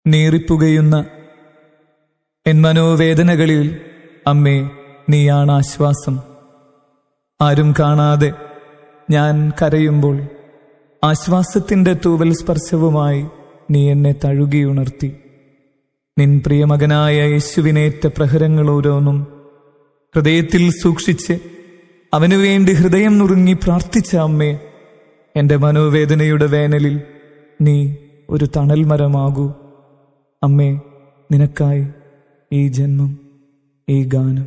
നീറിപ്പുകയുന്ന N മനോവേദനകളിൽ അമ്മേ നീയാണ് ആശ്വാസം ആരും കാണാതെ ഞാൻ കരയുമ്പോൾ ആശ്വാസത്തിന്റെ തൂവൽ സ്പർശവുമായി നീ എന്നെ തഴുകിയുണർത്തി നിൻ പ്രിയമകനായ യേശുവിനേറ്റ പ്രഹരങ്ങൾ ഓരോന്നും ഹൃദയത്തിൽ സൂക്ഷിച്ച് അവനു വേണ്ടി ഹൃദയം നുറുങ്ങി പ്രാർത്ഥിച്ച അമ്മേ എന്റെ മനോവേദനയുടെ വേനലിൽ നീ ഒരു തണൽ മരമാകൂ അമ്മേ നിനക്കായി ഈ ജന്മം ഈ ഗാനം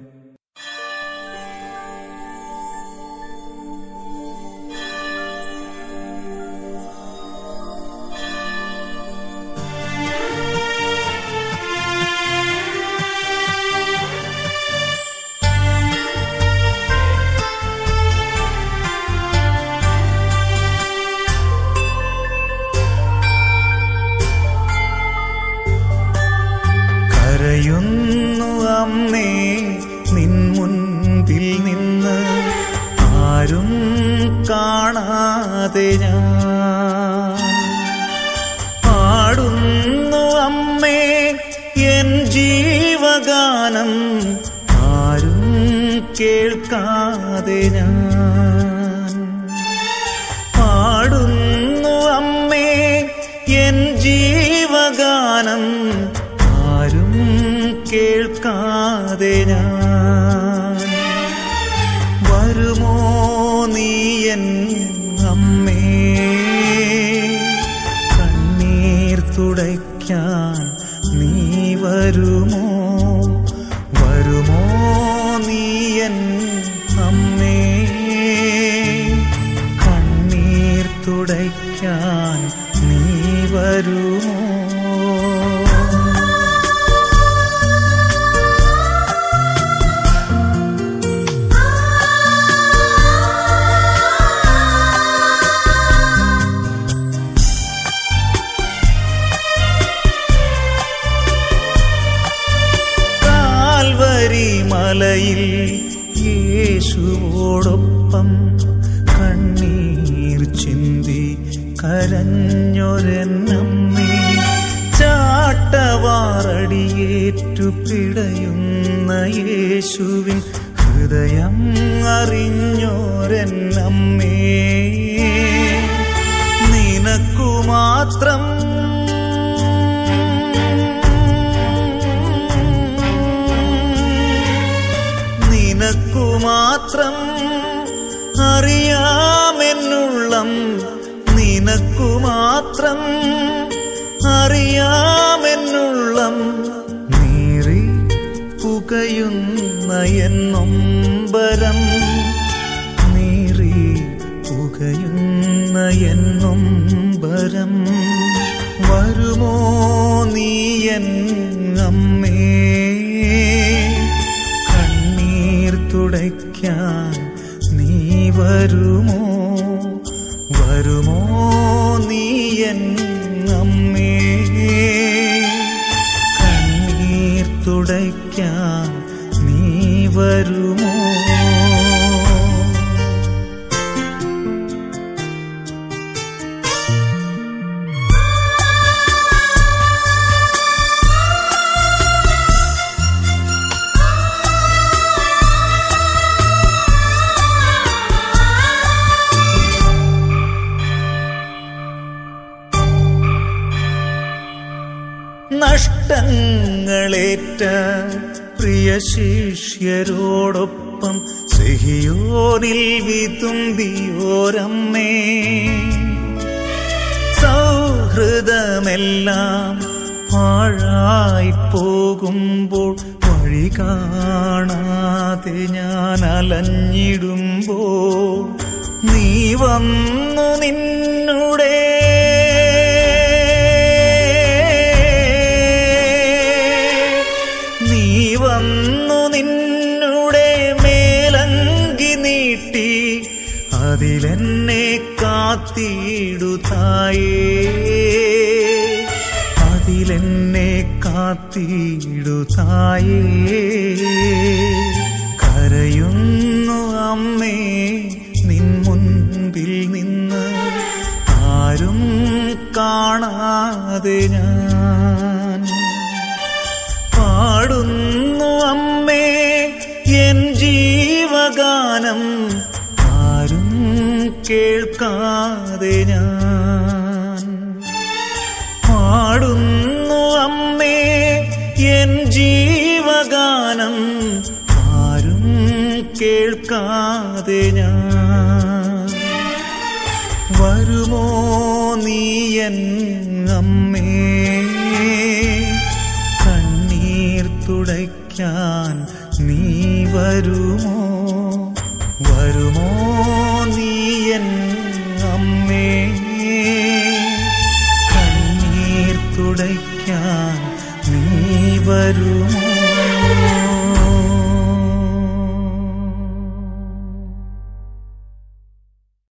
കരയുന്നു അമ്മേ നിൻ മുൻപിൽ നിന്ന് ആരും കാണാതെ ഞാൻ പാടുന്നു അമ്മേ എൻ ജീവഗാനം ആരും കേൾക്കാതെ ഞാൻ പാടുന്നു അമ്മേ എൻ ജീവഗാനം ആരും കേൾക്കാതെ ഞാൻ വരുമോ നീ എൻ അമ്മേ കണ്ണീർ തുടയ്ക്കാൻ നീ വരുമോ വരുമോ നീ എൻ അമ്മേ കണ്ണീർ തുടയ്ക്കാൻ നീ വരുമോ കാൽവരി മലയിൽ യേശുവോടൊപ്പം കണ്ണീർ ചിന്തി കരഞ്ഞൊരെന്നമ്മേ ചാട്ടവാറടിയേറ്റു പിടയുന്ന യേശുവിൻ ഹൃദയം അറിഞ്ഞോരെന്നമ്മേ നിനക്കു മാത്രം നിനക്കു മാത്രം അറിയാമെന്നുള്ളം നിനക്കു മാത്രം അറിയാമെന്നുള്ളം നീറി പുകയുന്ന എന്നൊമ്പരം നീറി പുകയുന്ന എന്നൊമ്പരം വരുമോ നീ എൻ അമ്മേ കണ്ണീർ തുടയ്ക്കാൻ നീ വരുമോ വരുമോ നീ എൻ അമ്മേ കണ്ണീർ തുടയ്ക്കാൻ നീ വരുമോ നഷ്ടങ്ങളേറ്റ പ്രിയ ശിഷ്യരോടൊപ്പം സിഹിയോനിൽ വിതുമ്പിയോരമ്മേ സൗഹൃദമെല്ലാം പാഴായി പോകുമ്പോൾ വഴി കാണാതെ ഞാൻ അലഞ്ഞിടുമ്പോൾ നീ വന്നു നിന്നുടെ നീ വന്നു നിന്നുടെ മേലങ്കി നീട്ടി അതിലെന്നെ കാത്തിടുതായേ അതിലെന്നെ കാത്തിടുതായേ കരയുന്നു അമ്മേ നിൻ മുൻപിൽ നിന്ന് ആരും കാണാതെ ഞാൻ കേൾക്കാതെ ഞാൻ പാടുന്നു അമ്മേ എൻ ജീവഗാനം ആരും കേൾക്കാതെ ഞാൻ വരുമോ നീയൻ അമ്മേ കണ്ണീർ തുടയ്ക്കാൻ നീ വരുമോ വരുമോ നീയൻ അമ്മേ കണ്ണീർ തുടയ്ക്കാൻ നീ വരുമോ